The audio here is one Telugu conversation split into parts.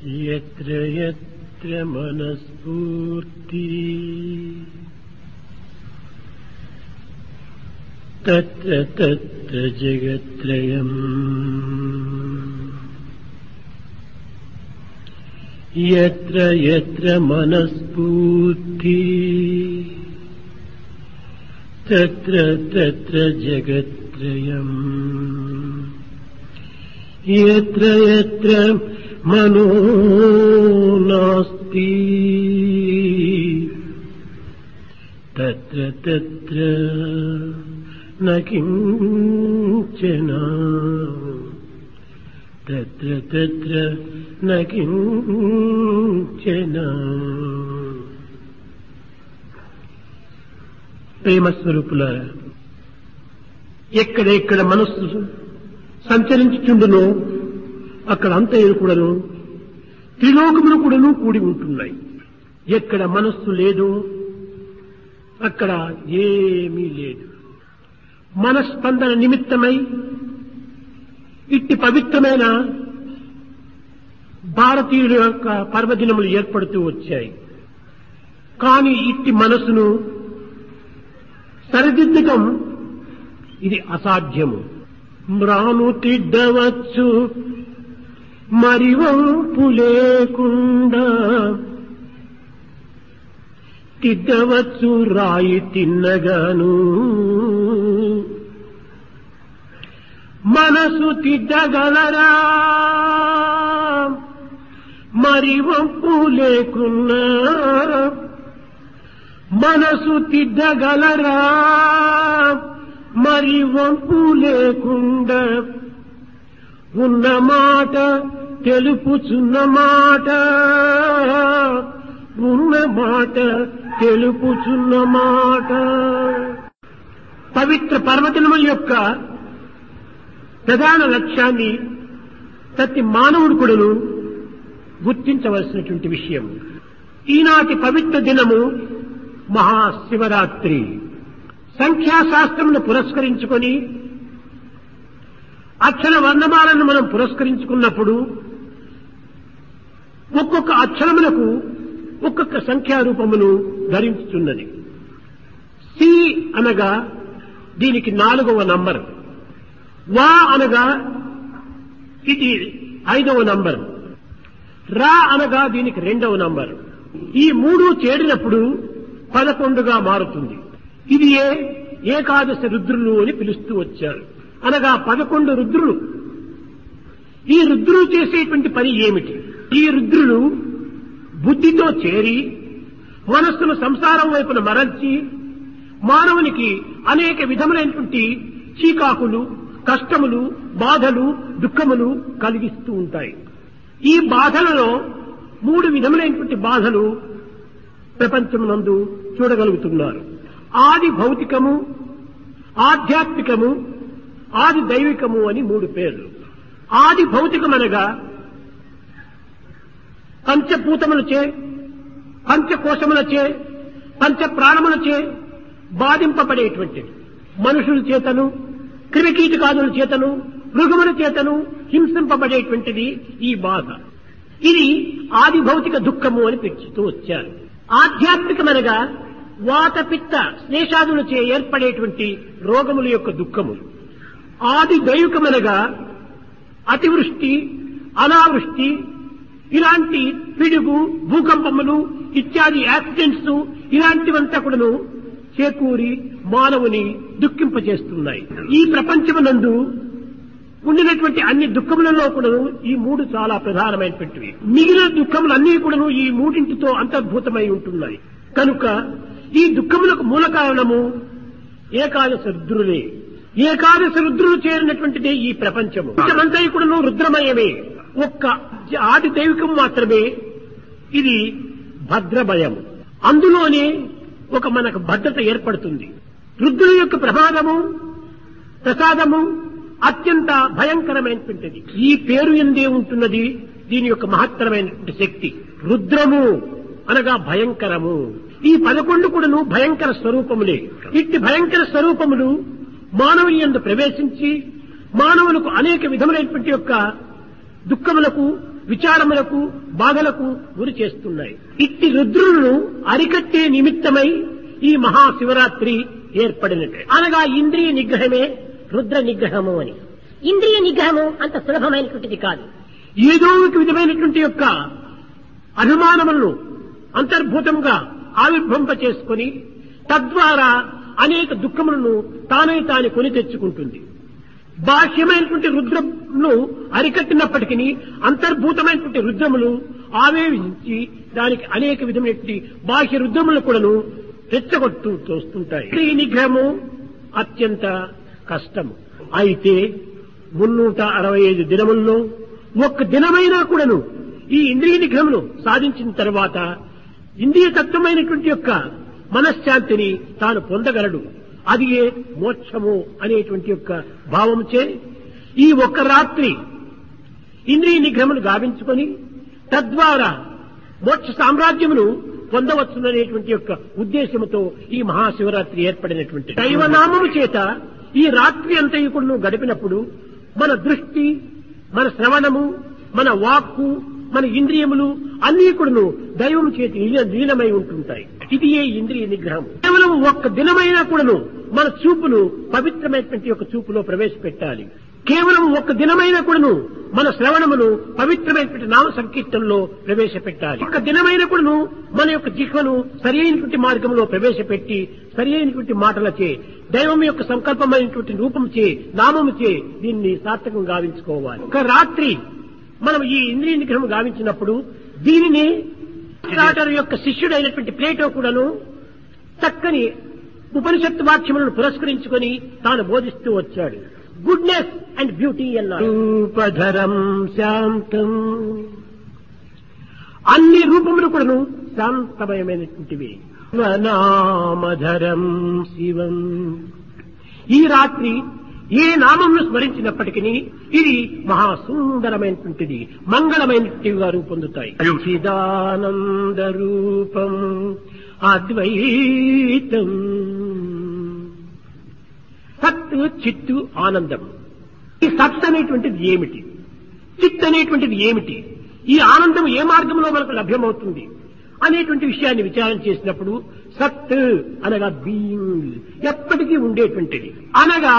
यत्र यत्र मनस्फूर्ति तत्र तत्र जगत्त्रयम् यत्र यत्र मनस्फूर्ति तत्र तत्र जगत्त्रयम् यत्र यत्र मनो नास्ति तत्र तत्र न किञ्चन तत्र तत्र न किञ्चन ప్రేమస్వరూపులారా ఎక్కడెక్కడ మనస్సు సంచరించుచుండునో అక్కడ అంతయులు కూడాను త్రిలోకములు కూడాను కూడి ఉంటున్నాయి ఎక్కడ మనస్సు లేదో అక్కడ ఏమీ లేదు మనస్పందన నిమిత్తమై ఇట్టి పవిత్రమైన భారతీయుల యొక్క పర్వదినములు ఏర్పడుతూ వచ్చాయి కానీ ఇట్టి మనసును సరిదిద్దటం ఇది అసాధ్యము మ్రాను తిడ్డవచ్చు మరి వంపు లేకుండా తిద్దవచ్చు రాయి తిన్నగాను మనసు తిద్దగలరా మరి వంపు లేకున్నా మనసు తిద్దగలరా మరి వంపు లేకుండా ఉన్న మాట తెలుపుచున్న మాట ఉన్న మాట తెలుపుచున్న మాట పవిత్ర పర్వదినముల యొక్క ప్రధాన లక్ష్యాన్ని ప్రతి మానవుడు కూడాను గుర్తించవలసినటువంటి విషయం ఈనాటి పవిత్ర దినము మహాశివరాత్రి సంఖ్యాశాస్త్రమును పురస్కరించుకొని అక్షర వర్ణమాలను మనం పురస్కరించుకున్నప్పుడు ఒక్కొక్క అక్షరములకు ఒక్కొక్క సంఖ్యారూపమును ధరించుతున్నది సి అనగా దీనికి నాలుగవ నంబర్ వా అనగా ఇది ఐదవ నంబర్ రా అనగా దీనికి రెండవ నంబర్ ఈ మూడు చేరినప్పుడు పదకొండుగా మారుతుంది ఇది ఏ ఏకాదశ రుద్రులు అని పిలుస్తూ వచ్చారు అనగా పదకొండు రుద్రులు ఈ రుద్రులు చేసేటువంటి పని ఏమిటి ఈ రుద్రులు బుద్ధితో చేరి మనస్సును సంసారం వైపున మరల్చి మానవునికి అనేక విధములైనటువంటి చీకాకులు కష్టములు బాధలు దుఃఖములు కలిగిస్తూ ఉంటాయి ఈ బాధలలో మూడు విధములైనటువంటి బాధలు ప్రపంచమునందు చూడగలుగుతున్నారు ఆది భౌతికము ఆధ్యాత్మికము ఆది దైవికము అని మూడు పేర్లు ఆది భౌతికమనగా పంచభూతములచే పంచకోశములచే పంచ ప్రాణములచే బాధింపబడేటువంటిది మనుషుల చేతను క్రిమికీటకాదుల చేతను మృగముల చేతను హింసింపబడేటువంటిది ఈ బాధ ఇది ఆది భౌతిక దుఃఖము అని పిలుస్తూ వచ్చారు ఆధ్యాత్మికమనగా వాత పిత్త స్నేషాదులచే ఏర్పడేటువంటి రోగముల యొక్క దుఃఖములు ఆది దైవికమనగా అతివృష్టి అనావృష్టి ఇలాంటి పిడుగు భూకంపములు ఇత్యాది యాక్సిడెంట్స్ ఇలాంటివంతా కూడాను చేకూరి మానవుని దుఃఖింపజేస్తున్నాయి ఈ ప్రపంచమునందు ఉండినటువంటి అన్ని దుఃఖములలో కూడాను ఈ మూడు చాలా ప్రధానమైనటువంటివి మిగిలిన దుఃఖములన్నీ కూడాను ఈ మూడింటితో అంతర్భూతమై ఉంటున్నాయి కనుక ఈ దుఃఖములకు మూల కారణము ఏకాదశ రుద్రులే ఏకాదశ రుద్రులు చేరినటువంటిదే ఈ ప్రపంచము ప్రపంచమంతా కూడాను రుద్రమయమే ఒక్క ఆది దైవికం మాత్రమే ఇది భద్రభయం అందులోనే ఒక మనకు భద్రత ఏర్పడుతుంది రుద్రుల యొక్క ప్రమాదము ప్రసాదము అత్యంత భయంకరమైనటువంటిది ఈ పేరు ఎందే ఉంటున్నది దీని యొక్క మహత్తరమైనటువంటి శక్తి రుద్రము అనగా భయంకరము ఈ పదకొండు కూడాను భయంకర స్వరూపములే ఇట్టి భయంకర స్వరూపములు మానవుని యందు ప్రవేశించి మానవులకు అనేక విధములైనటువంటి యొక్క దుఃఖములకు విచారములకు బాధలకు గురి చేస్తున్నాయి ఇట్టి రుద్రులను అరికట్టే నిమిత్తమై ఈ మహాశివరాత్రి ఏర్పడినట్టు అనగా ఇంద్రియ నిగ్రహమే రుద్ర నిగ్రహము అని ఇంద్రియ నిగ్రహము అంత సులభమైనటువంటిది కాదు ఏదో ఒక విధమైనటువంటి యొక్క అభిమానములను అంతర్భూతంగా ఆవిర్భంప చేసుకుని తద్వారా అనేక దుఃఖములను తానే తాను కొని తెచ్చుకుంటుంది బాహ్యమైనటువంటి రుద్రములు అరికట్టినప్పటికీ అంతర్భూతమైనటువంటి రుద్రములు ఆవేశించి దానికి అనేక విధమైనటువంటి బాహ్య రుద్రములు కూడాను రెచ్చగొట్టు తోస్తుంటాయి ఈ నిగ్రహము అత్యంత కష్టము అయితే మున్నూట అరవై ఐదు దినముల్లో ఒక్క దినమైనా కూడాను ఈ ఇంద్రియ నిగ్రహమును సాధించిన తర్వాత ఇంద్రియ తత్వమైనటువంటి యొక్క మనశ్శాంతిని తాను పొందగలడు అది ఏ మోక్షము అనేటువంటి యొక్క భావముచే ఈ ఒక్క రాత్రి ఇంద్రియ నిగ్రహమును గావించుకొని తద్వారా మోక్ష సామ్రాజ్యమును పొందవచ్చుననేటువంటి యొక్క ఉద్దేశముతో ఈ మహాశివరాత్రి ఏర్పడినటువంటి దైవనామము చేత ఈ రాత్రి అంతయుకుడును గడిపినప్పుడు మన దృష్టి మన శ్రవణము మన వాక్కు మన ఇంద్రియములు అన్ని కూడాను దైవం చేతి లీన- లీనమై ఉంటుంటాయి ఇది ఏ ఇంద్రియ నిగ్రహం కేవలం ఒక్క దినమైనా కూడాను మన చూపును పవిత్రమైనటువంటి యొక్క చూపులో ప్రవేశపెట్టాలి కేవలం ఒక్క దినమైనా కూడాను మన శ్రవణమును పవిత్రమైనటువంటి నామ సంకీర్తనలో ప్రవేశపెట్టాలి ఒక్క దినమైన కూడాను మన యొక్క జిహ్వను సరి అయినటువంటి మార్గంలో ప్రవేశపెట్టి సరి అయినటువంటి మాటలచే దైవం యొక్క సంకల్పమైనటువంటి రూపంచే నామముచే దీన్ని సార్థకం గావించుకోవాలి ఒక రాత్రి మనం ఈ ఇంద్రియ నిగ్రహం గావించినప్పుడు దీనిని ప్లాటర్ యొక్క శిష్యుడైనటువంటి ప్లేటో కూడాను చక్కని ఉపనిషత్తు వాక్యములను పురస్కరించుకొని తాను బోధిస్తూ వచ్చాడు గుడ్నెస్ అండ్ బ్యూటీ అన్నాడు రూపధరం శాంతం అన్ని రూపములు కూడాను శాంతమయమైనటువంటివి నామధరం శివం ఈ రాత్రి ఏ నామంను స్మరించినప్పటికీ ఇది మహాసుందరమైనటువంటిది మంగళమైనటువంటివిగా రూపొందుతాయి చిదానంద రూపం అద్వైతం సత్ చిత్తు ఆనందం ఈ సత్ అనేటువంటిది ఏమిటి చిత్ అనేటువంటిది ఏమిటి ఈ ఆనందం ఏ మార్గంలో మనకు లభ్యమవుతుంది అనేటువంటి విషయాన్ని విచారం చేసినప్పుడు సత్ అనగా బీయింగ్ ఎప్పటికీ ఉండేటువంటిది అనగా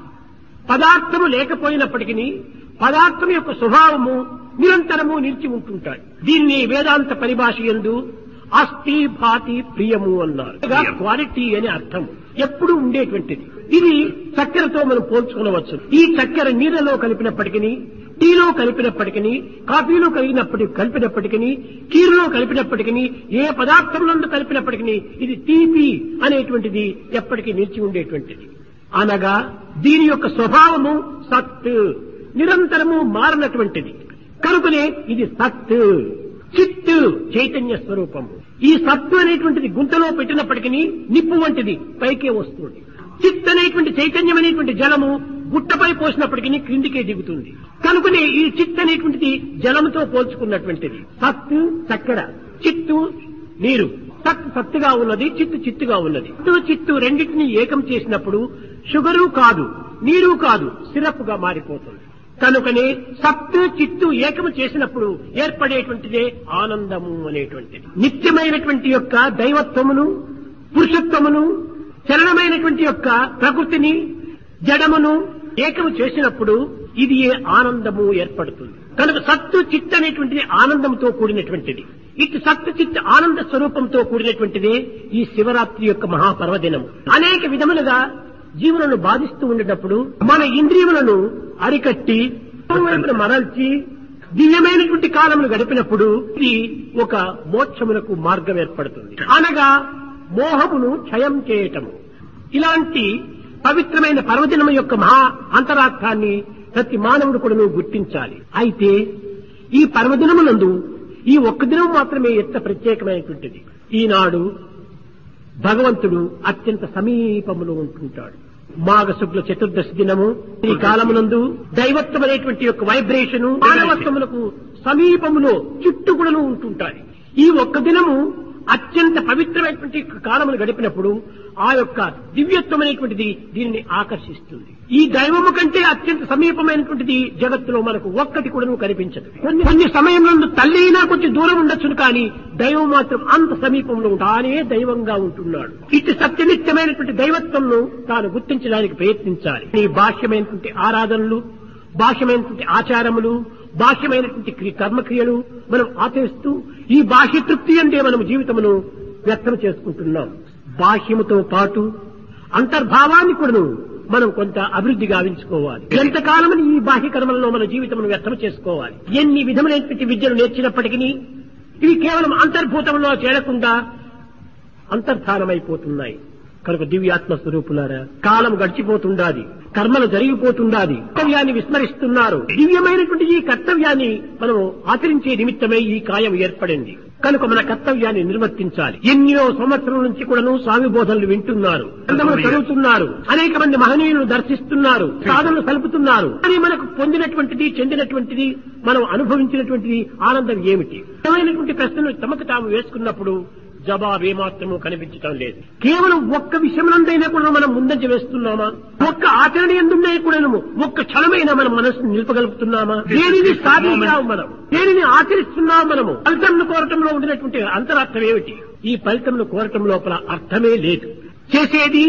పదార్థము లేకపోయినప్పటికీ పదార్థం యొక్క స్వభావము నిరంతరము నిలిచి ఉంటుంటాయి దీన్ని వేదాంత పరిభాష ఎందు అస్థి భాతి ప్రియము అన్నారు అనగా క్వాలిటీ అని అర్థం ఎప్పుడు ఉండేటువంటిది ఇది చక్కెరతో మనం పోల్చుకునవచ్చు ఈ చక్కెర నీళ్ళలో కలిపినప్పటికీ టీలో కలిపినప్పటికీ కాఫీలో కలిగినప్పటికీ కలిపినప్పటికీ కీరులో కలిపినప్పటికీ ఏ పదార్థంలో కలిపినప్పటికీ ఇది తీపి అనేటువంటిది ఎప్పటికీ నిలిచి ఉండేటువంటిది అనగా దీని యొక్క స్వభావము సత్ నిరంతరము మారినటువంటిది కనుకనే ఇది సత్ చిత్ చైతన్య స్వరూపము ఈ సత్తు అనేటువంటిది గుంటలో పెట్టినప్పటికీ నిప్పు వంటిది పైకే వస్తుంది చిత్ అనేటువంటి చైతన్యం అనేటువంటి జలము గుట్టపై పోసినప్పటికీ క్రిందికే దిగుతుంది కనుకనే ఈ చిత్ అనేటువంటిది జలముతో పోల్చుకున్నటువంటిది సత్తు చక్కెర చిత్తు నీరు సత్ సత్తుగా ఉన్నది చిత్తు చిత్తుగా ఉన్నది చిత్తు చిత్తు రెండింటిని ఏకం చేసినప్పుడు షుగరు కాదు నీరు కాదు సిరప్ గా మారిపోతుంది కనుకనే సత్తు చిత్తు ఏకము చేసినప్పుడు ఏర్పడేటువంటిదే ఆనందము అనేటువంటిది నిత్యమైనటువంటి యొక్క దైవత్వమును పురుషత్వమును చలనమైనటువంటి యొక్క ప్రకృతిని జడమును ఏకము చేసినప్పుడు ఇది ఏ ఆనందము ఏర్పడుతుంది కనుక సత్తు చిత్ అనేటువంటిది ఆనందంతో కూడినటువంటిది ఇటు సత్తు చిత్ ఆనంద స్వరూపంతో కూడినటువంటిదే ఈ శివరాత్రి యొక్క మహాపర్వదినము అనేక విధములుగా జీవులను బాధిస్తూ ఉండేటప్పుడు మన ఇంద్రియములను అరికట్టి వైపున మరల్చి దివ్యమైనటువంటి కాలమును గడిపినప్పుడు ఇది ఒక మోక్షమునకు మార్గం ఏర్పడుతుంది అనగా మోహమును క్షయం చేయటము ఇలాంటి పవిత్రమైన పర్వదినం యొక్క మహా అంతరార్థాన్ని ప్రతి మానవుడు కూడా గుర్తించాలి అయితే ఈ పర్వదినమునందు ఈ ఒక్క దినం మాత్రమే ఎంత ప్రత్యేకమైనటువంటిది ఈనాడు భగవంతుడు అత్యంత సమీపములో ఉంటుంటాడు మాఘ శుక్ల చతుర్దశి దినము ఈ కాలమునందు దైవత్వం అనేటువంటి యొక్క వైబ్రేషను మానవత్వములకు సమీపములో చుట్టూ కూడా ఉంటుంటాయి ఈ ఒక్క దినము అత్యంత పవిత్రమైనటువంటి కాలమును గడిపినప్పుడు ఆ యొక్క దివ్యత్వం అనేటువంటిది దీనిని ఆకర్షిస్తుంది ఈ దైవము కంటే అత్యంత సమీపమైనటువంటిది జగత్తులో మనకు ఒక్కటి కూడా కనిపించదు కొన్ని కొన్ని సమయంలో తల్లి అయినా కొంచెం దూరం ఉండొచ్చును కానీ దైవం మాత్రం అంత సమీపంలో తానే దైవంగా ఉంటున్నాడు ఇటు సత్యనిత్యమైనటువంటి దైవత్వంను తాను గుర్తించడానికి ప్రయత్నించాలి ఈ బాహ్యమైనటువంటి ఆరాధనలు బాహ్యమైనటువంటి ఆచారములు బాహ్యమైనటువంటి క్రి- కర్మక్రియలు మనం ఆచరిస్తూ ఈ బాహ్య తృప్తి అంటే మనం జీవితమును వ్యక్తం చేసుకుంటున్నాం బాహ్యముతో పాటు అంతర్భావాన్ని కూడాను మనం కొంత అభివృద్ధి గావించుకోవాలి ఎంతకాలమని ఈ బాహ్య కర్మలలో మన జీవితమును వ్యక్తం చేసుకోవాలి ఎన్ని విధములైనటువంటి విద్యలు నేర్చినప్పటికీ ఇవి కేవలం అంతర్భూతంలో చేరకుండా అంతర్ధానమైపోతున్నాయి కనుక దివ్యాత్మ స్వరూపులారా కాలం గడిచిపోతుండాది కర్మలు జరిగిపోతుండాది కర్తవ్యాన్ని విస్మరిస్తున్నారు దివ్యమైనటువంటి ఈ కర్తవ్యాన్ని మనం ఆచరించే నిమిత్తమై ఈ కాయం ఏర్పడింది కనుక మన కర్తవ్యాన్ని నిర్వర్తించాలి ఎన్నో సంవత్సరం నుంచి కూడాను స్వామి బోధనలు వింటున్నారు గ్రంథములు చదువుతున్నారు అనేక మంది మహనీయులను దర్శిస్తున్నారు సాధనలు కలుపుతున్నారు కానీ మనకు పొందినటువంటిది చెందినటువంటిది మనం అనుభవించినటువంటిది ఆనందం ఏమిటి ఏమైనటువంటి ప్రశ్నలు తమకు తాము వేసుకున్నప్పుడు జవాబు ఏమాత్రము కనిపించటం లేదు కేవలం ఒక్క విషయమునందైనా కూడా మనం ముందంజ వేస్తున్నామా ఒక్క ఆచరణ ఎందుండే కూడా ఒక్క క్షణమైనా మనం మనసును నిలుపగలుగుతున్నామా దేనిని సాధించాము మనం దేనిని ఆచరిస్తున్నాము మనము ఫలితంను కోరటంలో ఉండినటువంటి అంతరార్థం ఏమిటి ఈ ఫలితంను కోరటం లోపల అర్థమే లేదు చేసేది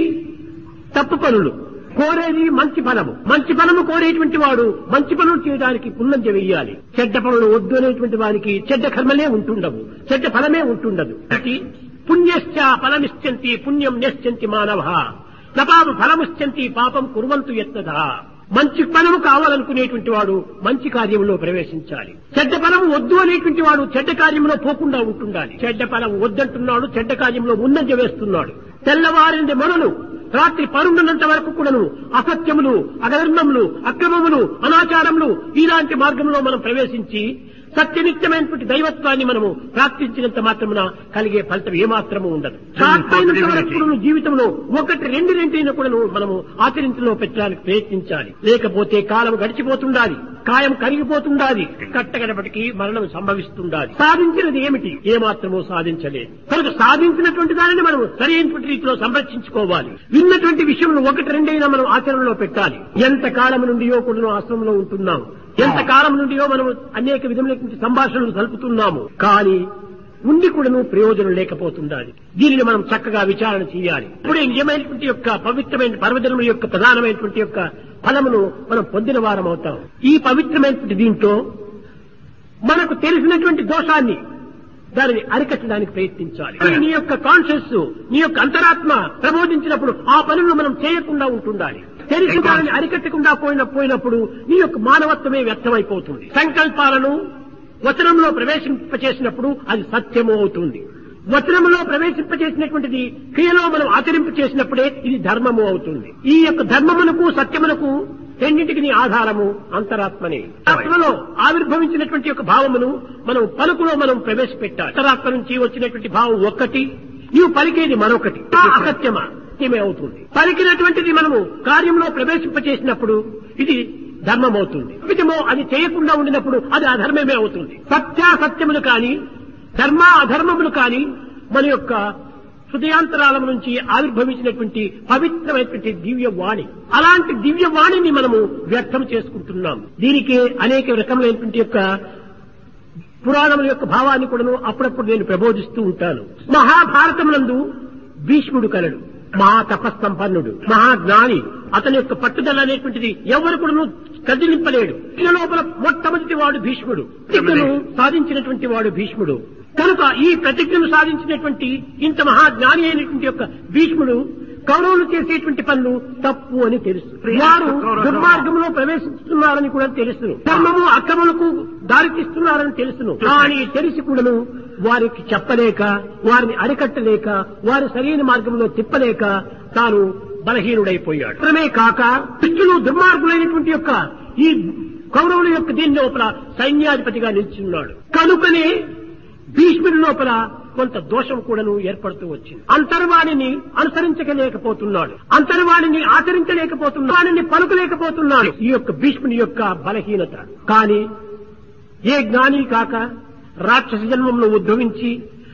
తప్పు పనులు కోరేది మంచి ఫలము మంచి ఫలము కోరేటువంటి వాడు మంచి పనులు చేయడానికి పుణ్యంజ వెయ్యాలి చెడ్డ పనులు వద్దు అనేటువంటి వారికి చెడ్డ కర్మలే ఉంటుండవు చెడ్డ ఫలమే ఉంటుండదు కాబట్టి పుణ్యశ్చ ఫలమిశ్చంతి పుణ్యం నిశ్చంతి మానవ నపాము ఫలముశ్చంతి పాపం కుర్వంతు యత్నద మంచి ఫలము కావాలనుకునేటువంటి వాడు మంచి కార్యంలో ప్రవేశించాలి చెడ్డ ఫలము వద్దు అనేటువంటి వాడు చెడ్డ కార్యంలో పోకుండా ఉంటుండాలి చెడ్డ ఫలం వద్దంటున్నాడు చెడ్డ కార్యంలో ముందంజ వేస్తున్నాడు తెల్లవారింది మొదలు రాత్రి పరుండున్నంత వరకు కూడాను అసత్యములు అధర్మములు అక్రమములు అనాచారములు ఇలాంటి మార్గంలో మనం ప్రవేశించి సత్యనిత్యమైనటువంటి దైవత్వాన్ని మనము ప్రార్థించినంత మాత్రమున కలిగే ఫలితం ఏమాత్రము ఉండదు సాధ్యమైనంత వరకు కూడాను జీవితంలో ఒకటి రెండు రెండైనా కూడాను మనము ఆచరించలో పెట్టడానికి ప్రయత్నించాలి లేకపోతే కాలం గడిచిపోతుండాలి కాయం కరిగిపోతుండాలి కట్టగడపటికి మరణం సంభవిస్తుండాలి సాధించినది ఏమిటి ఏమాత్రమూ సాధించలేదు కనుక సాధించినటువంటి దానిని మనం సరైనటువంటి రీతిలో సంరక్షించుకోవాలి విన్నటువంటి విషయంలో ఒకటి రెండైనా మనం ఆచరణలో పెట్టాలి ఎంత కాలం నుండియో కూడా ఆశ్రమంలో ఉంటున్నాం ఎంత కాలం నుండియో మనం అనేక విధములైనటువంటి సంభాషణలు సలుపుతున్నాము కానీ ఉండి కూడాను ప్రయోజనం లేకపోతుండాలి దీనిని మనం చక్కగా విచారణ చేయాలి ఇప్పుడే నిజమైనటువంటి యొక్క పవిత్రమైన పర్వదినముల యొక్క ప్రధానమైనటువంటి యొక్క ఫలమును మనం పొందిన వారం అవుతాం ఈ పవిత్రమైనటువంటి దీంట్లో మనకు తెలిసినటువంటి దోషాన్ని దానిని అరికట్టడానికి ప్రయత్నించాలి నీ యొక్క కాన్షియస్ నీ యొక్క అంతరాత్మ ప్రబోధించినప్పుడు ఆ పనులను మనం చేయకుండా ఉంటుండాలి తెలిసి దానిని అరికట్టకుండా పోయిన పోయినప్పుడు నీ యొక్క మానవత్వమే వ్యర్థమైపోతుంది సంకల్పాలను వచనంలో ప్రవేశింపచేసినప్పుడు అది సత్యము అవుతుంది వచనంలో ప్రవేశింపచేసినటువంటిది క్రియలో మనం ఆచరింప చేసినప్పుడే ఇది ధర్మము అవుతుంది ఈ యొక్క ధర్మమునకు సత్యమునకు రెండింటికి ఆధారము అంతరాత్మనే ఆత్మలో ఆవిర్భవించినటువంటి యొక్క భావమును మనం పలుకులో మనం ప్రవేశపెట్టాలి అంతరాత్మ నుంచి వచ్చినటువంటి భావం ఒక్కటి నీవు పలికేది మరొకటి ఆ అసత్యమా సత్యమే అవుతుంది పలికినటువంటిది మనము కార్యంలో ప్రవేశింపచేసినప్పుడు ఇది ధర్మం అవుతుంది నిజమో అది చేయకుండా ఉండినప్పుడు అది అధర్మమే అవుతుంది సత్యాసత్యములు కాని ధర్మ అధర్మములు కాని మన యొక్క హృదయాంతరాలం నుంచి ఆవిర్భవించినటువంటి పవిత్రమైనటువంటి దివ్య వాణి అలాంటి దివ్య వాణిని మనము వ్యర్థం చేసుకుంటున్నాం దీనికి అనేక రకములైనటువంటి యొక్క పురాణముల యొక్క భావాన్ని కూడాను అప్పుడప్పుడు నేను ప్రబోధిస్తూ ఉంటాను మహాభారతమునందు భీష్ముడు కలడు మహా తపస్సంపన్నుడు మహాజ్ఞాని అతని యొక్క పట్టుదల అనేటువంటిది ఎవరు కూడాను కదిలింపలేడు ఈయన లోపల మొట్టమొదటి వాడు భీష్ముడు ప్రతిజ్ఞను సాధించినటువంటి వాడు భీష్ముడు కనుక ఈ ప్రతిజ్ఞను సాధించినటువంటి ఇంత మహాజ్ఞాని అయినటువంటి యొక్క భీష్ముడు కౌరవులు చేసేటువంటి పనులు తప్పు అని తెలుసు వారు దుర్మార్గంలో ప్రవేశిస్తున్నారని కూడా తెలుసును ధర్మము అక్రమలకు దారితీస్తున్నారని తెలుసును కానీ తెలిసి కూడాను వారికి చెప్పలేక వారిని అరికట్టలేక వారి సరైన మార్గంలో తిప్పలేక తాను బలహీనుడైపోయాడు మాత్రమే కాక పిచ్చులు దుర్మార్గులైనటువంటి యొక్క ఈ కౌరవుల యొక్క దీని లోపల సైన్యాధిపతిగా నిలిచిన్నాడు కనుకనే భీష్ముడి లోపల కొంత దోషం కూడాను ఏర్పడుతూ వచ్చింది అంతర్వాణిని అనుసరించలేకపోతున్నాడు అంతర్వాణిని ఆచరించలేకపోతున్నాడు వాణిని పలుకలేకపోతున్నాడు ఈ యొక్క భీష్ముని యొక్క బలహీనత కానీ ఏ జ్ఞాని కాక రాక్షస జన్మంలో ఉద్భవించి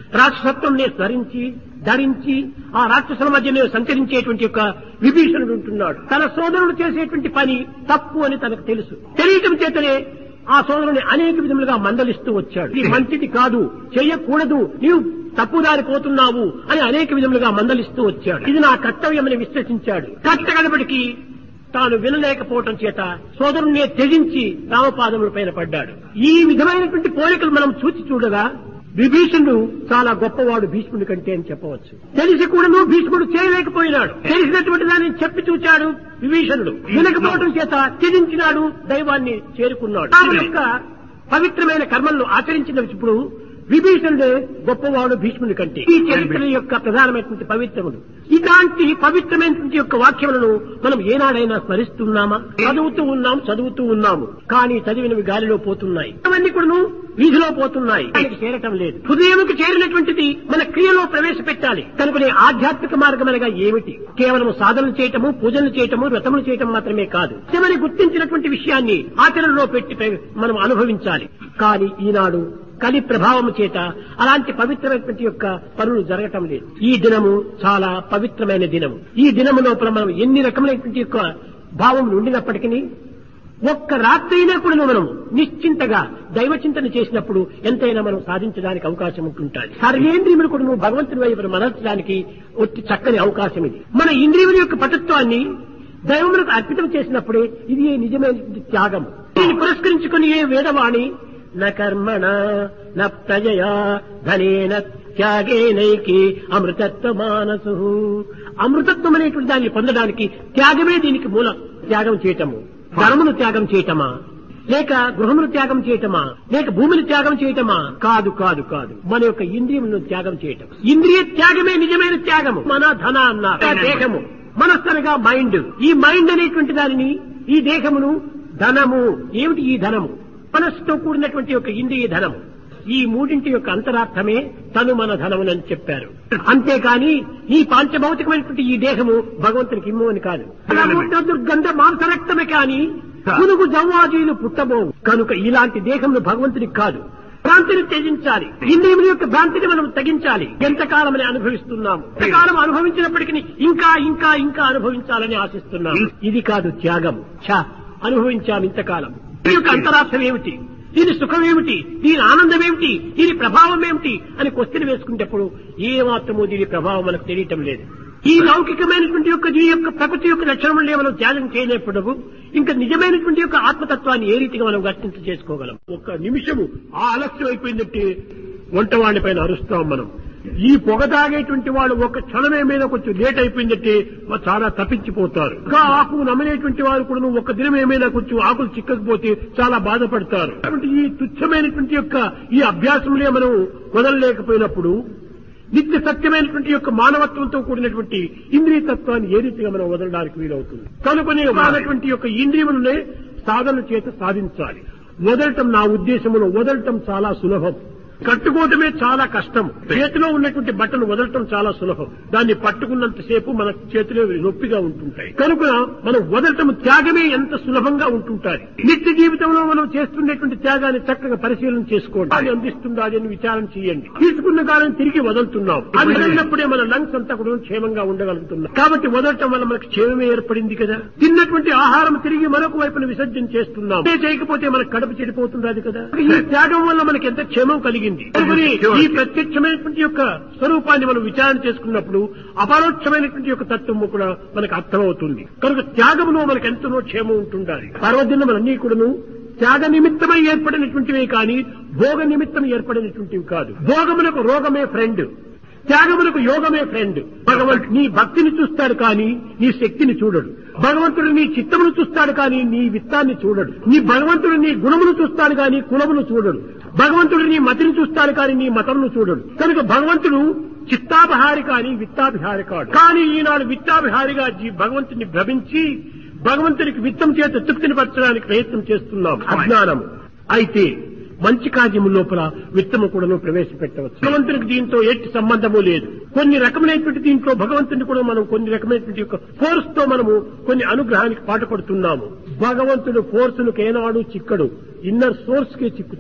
రాక్షసత్వంనే స్మరించి ధరించి ఆ రాక్షసుల మధ్యనే సంచరించేటువంటి యొక్క విభీషణుడు ఉంటున్నాడు తన సోదరుడు చేసేటువంటి పని తప్పు అని తనకు తెలుసు తెలియటం చేతనే ఆ సోదరుని అనేక విధములుగా మందలిస్తూ వచ్చాడు ఇది మంచిది కాదు చేయకూడదు నీవు తప్పుదారి పోతున్నావు అని అనేక విధములుగా మందలిస్తూ వచ్చాడు ఇది నా కర్తవ్యమని విశ్వసించాడు కట్టగడబడికి తాను వినలేకపోవటం చేత సోదరుణ్ణే త్యజించి రామపాదముల పైన పడ్డాడు ఈ విధమైనటువంటి పోలికలు మనం చూచి చూడగా విభీషణుడు చాలా గొప్పవాడు భీష్ముడి కంటే అని చెప్పవచ్చు తెలిసి కూడాను భీష్ముడు చేయలేకపోయినాడు తెలిసినటువంటి దాన్ని చెప్పి చూచాడు విభీషణుడు వినకపోవటం చేత త్యజించినాడు దైవాన్ని చేరుకున్నాడు రాముడి యొక్క పవిత్రమైన కర్మలను ఆచరించిన ఇప్పుడు విభీషణుడే గొప్పవాడు భీష్ముని కంటే ఈ చరిత్ర యొక్క ప్రధానమైనటువంటి పవిత్రములు ఇలాంటి పవిత్రమైనటువంటి యొక్క వాక్యములను మనం ఏనాడైనా స్మరిస్తున్నామా చదువుతూ ఉన్నాం చదువుతూ ఉన్నాము కానీ చదివినవి గాలిలో పోతున్నాయి అవన్నీ కూడా వీధిలో పోతున్నాయి దానికి చేరటం లేదు హృదయంకు చేరినటువంటిది మన క్రియలో ప్రవేశపెట్టాలి కనుకనే ఆధ్యాత్మిక మార్గం అనగా ఏమిటి కేవలం సాధనలు చేయటము పూజలు చేయటము వ్రతములు చేయటం మాత్రమే కాదు నిజమని గుర్తించినటువంటి విషయాన్ని ఆచరణలో పెట్టి ప్ర- మనం అనుభవించాలి కానీ ఈనాడు కలి ప్రభావము చేత అలాంటి పవిత్రమైనటువంటి యొక్క పనులు జరగటం లేదు ఈ దినము చాలా పవిత్రమైన దినము ఈ దినము లోపల మనం ఎన్ని రకములైనటువంటి యొక్క భావం ఉండినప్పటికీ ఒక్క రాత్రైనా కూడా మనం నిశ్చింతగా దైవ చింతన చేసినప్పుడు ఎంతైనా మనం సాధించడానికి అవకాశం ఉంటుంటుంది సర్వేంద్రియములు కూడా నువ్వు భగవంతుని వైపు మరల్చడానికి ఒట్టి చక్కని అవకాశం ఇది మన ఇంద్రియముల యొక్క పటత్వాన్ని దైవములకు అర్పితం చేసినప్పుడే ఇది నిజమైన త్యాగం దీన్ని పురస్కరించుకుని ఏ వేదవాణి న కర్మణ న ప్రజయా ధనేన త్యాగేనైకి అమృతత్వ మానసు అమృతత్వం అనేటువంటి దాన్ని పొందడానికి త్యాగమే దీనికి మూలం త్యాగం చేయటము ధనమును త్యాగం చేయటమా లేక గృహమును త్యాగం చేయటమా లేక భూమిని త్యాగం చేయటమా కాదు కాదు కాదు మన యొక్క ఇంద్రియములను త్యాగం చేయటం ఇంద్రియ త్యాగమే నిజమైన త్యాగము మన ధన అన్నారు దేహము మనస్సనగా మైండ్ ఈ మైండ్ అనేటువంటి దానిని ఈ దేహమును ధనము ఏమిటి ఈ ధనము మనస్సుతో కూడినటువంటి యొక్క ఇంద్రియ ధనము ఈ మూడింటి యొక్క అంతరార్థమే తను మన ధనమునని చెప్పారు అంతేకాని ఈ పాంచభౌతికమైనటువంటి ఈ దేహము భగవంతునికి ఇమ్ము అని కాదు దుర్గంధ మాంసరక్తమే కాని పునుగు జవ్వాజీలు పుట్టబోవు కనుక ఇలాంటి దేహములు భగవంతునికి కాదు భ్రాంతిని త్యజించాలి ఇంద్రియముల యొక్క భ్రాంతిని మనం తగ్గించాలి ఎంతకాలమని అనుభవిస్తున్నాము ఎంతకాలం అనుభవించినప్పటికీ ఇంకా ఇంకా ఇంకా అనుభవించాలని ఆశిస్తున్నాము ఇది కాదు త్యాగం ఛ అనుభవించాము ఇంతకాలం దీని యొక్క అంతరార్థం ఏమిటి దీని సుఖం ఏమిటి దీని ఆనందం ఏమిటి దీని ప్రభావం ఏమిటి అని క్వశ్చన్ వేసుకునేటప్పుడు ఏ మాత్రము దీని ప్రభావం మనకు తెలియటం లేదు ఈ లౌకికమైనటువంటి యొక్క దీని యొక్క ప్రకృతి యొక్క లక్షణములే మనం త్యాగం చేయలేప్పుడు ఇంకా నిజమైనటువంటి యొక్క ఆత్మతత్వాన్ని ఏ రీతిగా మనం వర్తించ చేసుకోగలం ఒక నిమిషము ఆ ఆలస్యం అయిపోయిందంటే వంటవాణి పైన అరుస్తాం మనం ఈ పొగ తాగేటువంటి వాళ్ళు ఒక క్షణమే మీద కొంచెం లేట్ అయిపోయిందంటే వాళ్ళు చాలా తప్పించిపోతారు ఇంకా ఆకు నమ్మలేటువంటి వారు కూడా ఒక దినం ఏమైనా కొంచెం ఆకులు చిక్కకపోతే చాలా బాధపడతారు కాబట్టి ఈ తుచ్చమైనటువంటి యొక్క ఈ అభ్యాసములే మనం వదలలేకపోయినప్పుడు నిత్య సత్యమైనటువంటి యొక్క మానవత్వంతో కూడినటువంటి ఇంద్రియ తత్వాన్ని ఏ రీతిగా మనం వదలడానికి వీలవుతుంది కనుకొని ఉన్నటువంటి యొక్క ఇంద్రియములనే సాధన చేత సాధించాలి వదలటం నా ఉద్దేశంలో వదలటం చాలా సులభం కట్టుకోవటమే చాలా కష్టం చేతిలో ఉన్నటువంటి బట్టలు వదలటం చాలా సులభం దాన్ని పట్టుకున్నంతసేపు మన చేతిలో నొప్పిగా ఉంటుంటాయి కనుక మనం వదలటం త్యాగమే ఎంత సులభంగా ఉంటుంటాయి నిత్య జీవితంలో మనం చేస్తున్నటువంటి త్యాగాన్ని చక్కగా పరిశీలన చేసుకోండి అది అందిస్తుందా అని విచారణ చేయండి తీసుకున్న కాలం తిరిగి వదులుతున్నాం అది వదిలినప్పుడే మన లంగ్స్ అంతా కూడా క్షేమంగా ఉండగలుగుతున్నాం కాబట్టి వదలటం వల్ల మనకు క్షేమమే ఏర్పడింది కదా తిన్నటువంటి ఆహారం తిరిగి మరొక వైపున విసర్జన చేస్తున్నాం అదే చేయకపోతే మనకు కడుపు చెడిపోతుంది అది కదా ఈ త్యాగం వల్ల మనకి ఎంత క్షేమం కలిగింది కనుకని ఈ ప్రత్యక్షమైనటువంటి యొక్క స్వరూపాన్ని మనం విచారణ చేసుకున్నప్పుడు అపరోక్షమైనటువంటి యొక్క తత్వము కూడా మనకు అర్థమవుతుంది కనుక త్యాగములో మనకు ఎంతనో క్షేమం ఉంటుండాలి పర్వదినములన్నీ కూడాను త్యాగ నిమిత్తమై ఏర్పడినటువంటివే కానీ భోగ నిమిత్తం ఏర్పడినటువంటివి కాదు భోగములకు రోగమే ఫ్రెండ్ త్యాగములకు యోగమే ఫ్రెండ్ భగవంతుడు నీ భక్తిని చూస్తాడు కానీ నీ శక్తిని చూడడు భగవంతుడు నీ చిత్తమును చూస్తాడు కానీ నీ విత్తాన్ని చూడడు నీ భగవంతుడు నీ గుణమును చూస్తాడు కానీ కులమును చూడడు భగవంతుడు నీ మతిని చూస్తాడు కానీ నీ మతమును చూడడు కనుక భగవంతుడు చిత్తాభిహారి కానీ విత్తాభిహారి కాడు కానీ ఈనాడు విత్తాభిహారిగా జీ భగవంతుని భ్రమించి భగవంతునికి విత్తం చేత తృప్తిని పరచడానికి ప్రయత్నం చేస్తున్నాం అజ్ఞానం అయితే మంచి కార్యము లోపల విత్తము కూడాను ప్రవేశపెట్టవచ్చు భగవంతునికి దీంతో ఎట్టి సంబంధము లేదు కొన్ని రకమైనటువంటి దీంట్లో భగవంతుని కూడా మనం కొన్ని రకమైనటువంటి యొక్క ఫోర్స్ తో మనము కొన్ని అనుగ్రహానికి పాటుపడుతున్నాము భగవంతుడు ఫోర్సులకు ఏనాడు చిక్కడు ఇన్నర్ సోర్స్ కే చిక్కుతాడు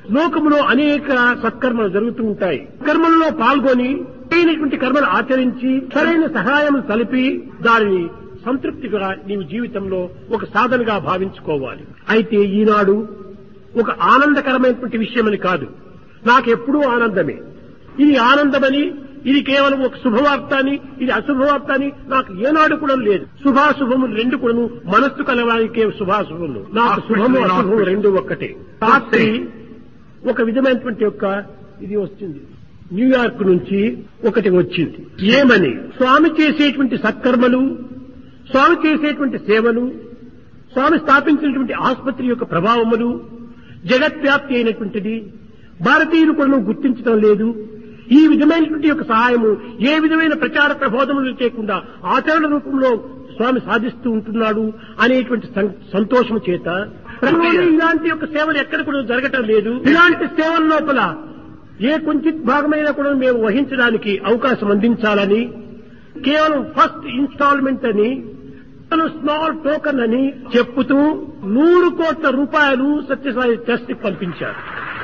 లోకములో అనేక సత్కర్మలు జరుగుతూ ఉంటాయి కర్మలలో పాల్గొని అయినటువంటి కర్మలు ఆచరించి సరైన సహాయం కలిపి దానిని సంతృప్తిగా నీవు జీవితంలో ఒక సాధనగా భావించుకోవాలి అయితే ఈనాడు ఒక ఆనందకరమైనటువంటి విషయమని కాదు నాకెప్పుడూ ఆనందమే ఇది ఆనందమని ఇది కేవలం ఒక శుభవార్త అని ఇది అశుభవార్త అని నాకు ఏనాడు కూడా లేదు శుభాశుభములు రెండు కూడాను మనస్సు కలవానికే శుభాశుభములు నాకు శుభము అశుభము రెండు ఒక్కటే రాత్రి ఒక విధమైనటువంటి యొక్క ఇది వస్తుంది న్యూయార్క్ నుంచి ఒకటి వచ్చింది ఏమని స్వామి చేసేటువంటి సత్కర్మలు స్వామి చేసేటువంటి సేవలు స్వామి స్థాపించినటువంటి ఆసుపత్రి యొక్క ప్రభావములు జగత్వ్యాప్తి అయినటువంటిది భారతీయులు కూడా గుర్తించడం లేదు ఈ విధమైనటువంటి యొక్క సహాయము ఏ విధమైన ప్రచార ప్రబోధములు చేయకుండా ఆచరణ రూపంలో స్వామి సాధిస్తూ ఉంటున్నాడు అనేటువంటి సం- సంతోషం చేత ప్రజలలో ఇలాంటి యొక్క సేవలు ఎక్కడ కూడా జరగటం లేదు ఇలాంటి సేవల లోపల ఏ కొంచెం భాగమైనా కూడా మేము వహించడానికి అవకాశం అందించాలని కేవలం ఫస్ట్ ఇన్స్టాల్మెంట్ అని స్మాల్ టోకన్ అని చెప్పుతూ నూరు కోట్ల రూపాయలు సత్యసాయి ట్రస్ట్ కి పంపించారు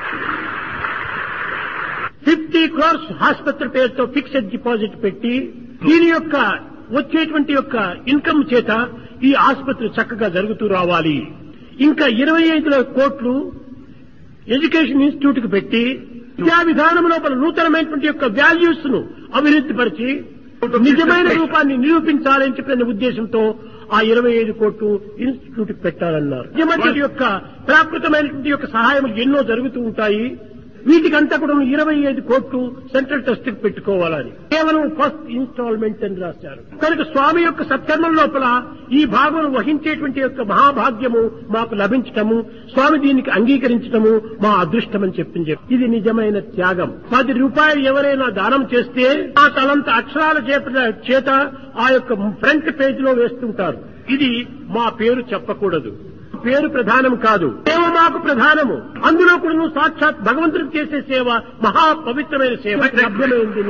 ఫిఫ్టీ క్రోర్స్ ఆసుపత్రి పేరుతో ఫిక్స్డ్ డిపాజిట్ పెట్టి దీని యొక్క వచ్చేటువంటి యొక్క ఇన్కమ్ చేత ఈ ఆసుపత్రి చక్కగా జరుగుతూ రావాలి ఇంకా ఇరవై ఐదు కోట్లు ఎడ్యుకేషన్ ఇన్స్టిట్యూట్ కు పెట్టి విద్యా విధానం లోపల నూతనమైనటువంటి యొక్క వాల్యూస్ ను అభివృద్ధి పరిచి నిజమైన రూపాన్ని నిరూపించాలని చెప్పిన ఉద్దేశంతో ఆ ఇరవై ఐదు కోట్లు ఇన్స్టిట్యూట్ కి పెట్టాలన్నారు నిజమైన యొక్క ప్రాకృతమైనటువంటి యొక్క సహాయం ఎన్నో జరుగుతూ ఉంటాయి వీటికంతా కూడా ఇరవై ఐదు కోట్లు సెంట్రల్ ట్రస్ట్ కి పెట్టుకోవాలని కేవలం ఫస్ట్ ఇన్స్టాల్మెంట్ అని రాశారు కనుక స్వామి యొక్క సత్కర్మం లోపల ఈ భాగం వహించేటువంటి యొక్క మహాభాగ్యము మాకు లభించటము స్వామి దీనికి అంగీకరించటము మా అదృష్టం అని చెప్పింది ఇది నిజమైన త్యాగం పది రూపాయలు ఎవరైనా దానం చేస్తే ఆ తలంత అక్షరాల చేప- చేత ఆ యొక్క ఫ్రంట్ పేజ్ లో వేస్తుంటారు ఇది మా పేరు చెప్పకూడదు పేరు ప్రధానం కాదు సేవ మాకు ప్రధానము అందులో కూడా నువ్వు సాక్షాత్ భగవంతుడికి చేసే సేవ మహా పవిత్రమైన సేవ లభ్యమైంది